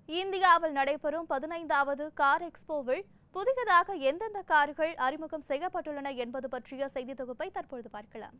இந்தியாவில் நடைபெறும் பதினைந்தாவது கார் எக்ஸ்போவில் புதியதாக எந்தெந்த கார்கள் அறிமுகம் செய்யப்பட்டுள்ளன என்பது பற்றிய செய்தி தொகுப்பை தற்பொழுது பார்க்கலாம்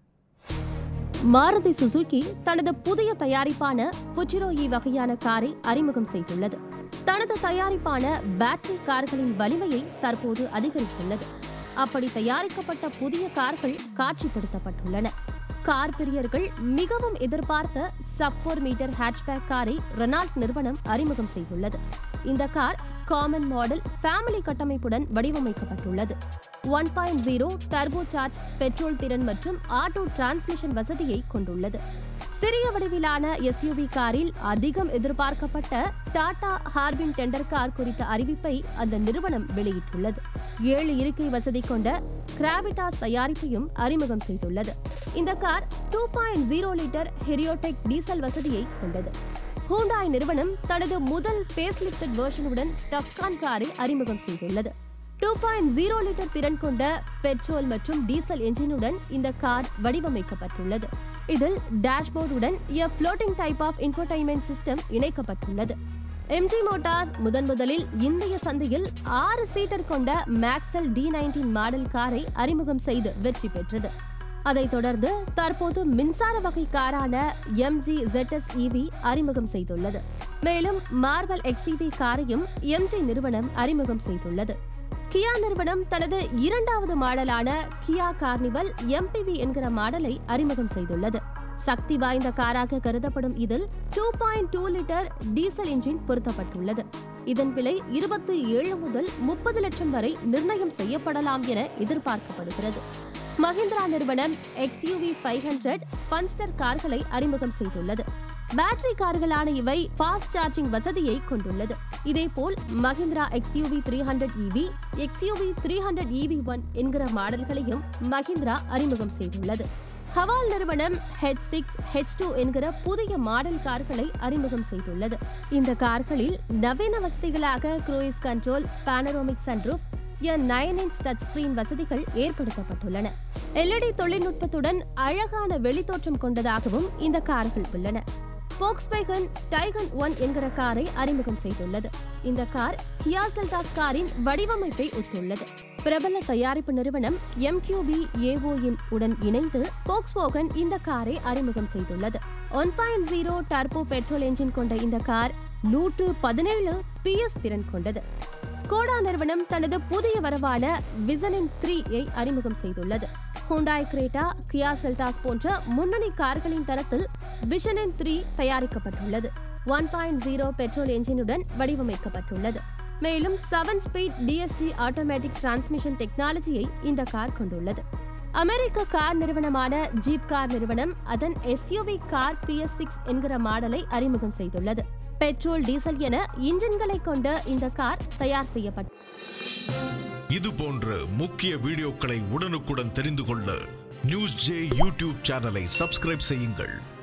மாருதி சுசுகி தனது புதிய தயாரிப்பான புச்சிரோ இ வகையான காரை அறிமுகம் செய்துள்ளது தனது தயாரிப்பான பேட்டரி கார்களின் வலிமையை தற்போது அதிகரித்துள்ளது அப்படி தயாரிக்கப்பட்ட புதிய கார்கள் காட்சிப்படுத்தப்பட்டுள்ளன கார் பிரியர்கள் மிகவும் எதிர்பார்த்த சப் ஃபோர் மீட்டர் ஹேட்ச்பேக் காரை ரெனால்ட் நிறுவனம் அறிமுகம் செய்துள்ளது இந்த கார் காமன் மாடல் ஃபேமிலி கட்டமைப்புடன் வடிவமைக்கப்பட்டுள்ளது one point zero turbo charge petrol திறன் மற்றும் ஆட்டோ டிரான்ஸ்மிஷன் வசதியை கொண்டுள்ளது சிறிய வடிவிலான எஸ்யூவி காரில் அதிகம் எதிர்பார்க்கப்பட்ட டாடா ஹார்பின் டெண்டர் கார் குறித்த அறிவிப்பை அந்த நிறுவனம் வெளியிட்டுள்ளது ஏழு இருக்கை வசதி கொண்ட கிராவிட்டாஸ் தயாரிப்பையும் அறிமுகம் செய்துள்ளது இந்த car two point zero litre ஹெரியோடெக் டீசல் வசதியை கொண்டது ஹூண்டாய் நிறுவனம் தனது முதல் ஃபேஸ்லிப்டட் வெர்ஷனுடன் டப்கான் காரை அறிமுகம் செய்துள்ளது டூ பாயிண்ட் ஜீரோ லிட்டர் திறன் கொண்ட பெட்ரோல் மற்றும் டீசல் என்ஜினுடன் இந்த கார் வடிவமைக்கப்பட்டுள்ளது இதில் டேஷ்போர்டுடன் a floating type of infotainment system இணைக்கப்பட்டுள்ளது எம்ஜி மோட்டார்ஸ் முதன் முதலில் இந்திய சந்தையில் ஆறு சீட்டர் கொண்ட மேக்ஸல் டி நைன்டீன் மாடல் காரை அறிமுகம் செய்து வெற்றி பெற்றது அதைத் தொடர்ந்து தற்போது மின்சார வகை காரான எம்ஜி ZS EV அறிமுகம் செய்துள்ளது மேலும் மார்வல் XEV காரையும் எம்ஜி நிறுவனம் அறிமுகம் செய்துள்ளது கியா நிறுவனம் தனது இரண்டாவது மாடலான கியா கார்னிவல் எம்பிவி என்கிற மாடலை அறிமுகம் செய்துள்ளது சக்தி வாய்ந்த காராக கருதப்படும் இதில் two point two litre diesel engine பொருத்தப்பட்டுள்ளது இதன் விலை இருபத்தி ஏழு முதல் முப்பது லட்சம் வரை நிர்ணயம் செய்யப்படலாம் என எதிர்பார்க்கப்படுகிறது மஹிந்திரா நிறுவனம் எக்ஸ்யூவி ஃபைவ் ஹண்ட்ரட் பன்ஸ்டர் கார்களை அறிமுகம் செய்துள்ளது பேட்டரி கார்களான இவை ஃபாஸ்ட் சார்ஜிங் வசதியை கொண்டுள்ளது இதேபோல் Mahindra XUV three hundred EV XUV three hundred EV one என்கிற மாடல்களையும் மஹிந்திரா அறிமுகம் செய்துள்ளது ஹவால் நிறுவனம் ஹெச் சிக்ஸ் ஹெச் டூ என்கிற புதிய மாடல் கார்களை அறிமுகம் செய்துள்ளது இந்த கார்களில் நவீன வசதிகளாக க்ரூயிஸ் கண்ட்ரோல் பானரோமிக் சன்ரூப் என் நைன் இன்ச் டச் ஸ்கிரீன் வசதிகள் ஏற்படுத்தப்பட்டுள்ளன எல்இடி தொழில்நுட்பத்துடன் அழகான வெளித்தோற்றம் கொண்டதாகவும் இந்த கார்கள் உள்ளன போக்ஸ்வைகன் டைகன் ஒன் என்கிற காரை அறிமுகம் செய்துள்ளது இந்த கார் கியா செல்டாஸ் காரின் வடிவமைப்பை ஒத்துள்ளது பிரபல தயாரிப்பு நிறுவனம் எம்கியூபி ஏஓயின் உடன் இணைந்து போக்ஸ்வோகன் இந்த காரை அறிமுகம் செய்துள்ளது one point zero turbo petrol engine கொண்ட இந்த கார் நூற்று பதினேழு பிஎஸ் திறன் கொண்டது ஸ்கோடா நிறுவனம் தனது புதிய வரவான விசனின் த்ரீ ஐ அறிமுகம் செய்துள்ளது ஹூண்டாய் கிரேட்டா கியா செல்டாஸ் போன்ற முன்னணி கார்களின் தரத்தில் விஷனின் த்ரீ தயாரிக்கப்பட்டுள்ளது ஒன் பாயிண்ட் ஜீரோ பெட்ரோல் என்ஜினுடன் வடிவமைக்கப்பட்டுள்ளது மேலும் seven speed DST automatic transmission டெக்னாலஜியை இந்த கார் கொண்டுள்ளது அமெரிக்க கார் நிறுவனமான ஜீப் கார் நிறுவனம் அதன் எஸ்யூவி கார் பிஎஸ் சிக்ஸ் என்கிற மாடலை அறிமுகம் செய்துள்ளது பெட்ரோல் டீசல் என இன்ஜின்களை கொண்ட இந்த கார் தயார் செய்யப்பட்டது இது போன்ற முக்கிய வீடியோக்களை உடனுக்குடன் தெரிந்து கொள்ள நியூஸ் ஜே யூடியூப் சேனலை சப்ஸ்கிரைப் செய்யுங்கள்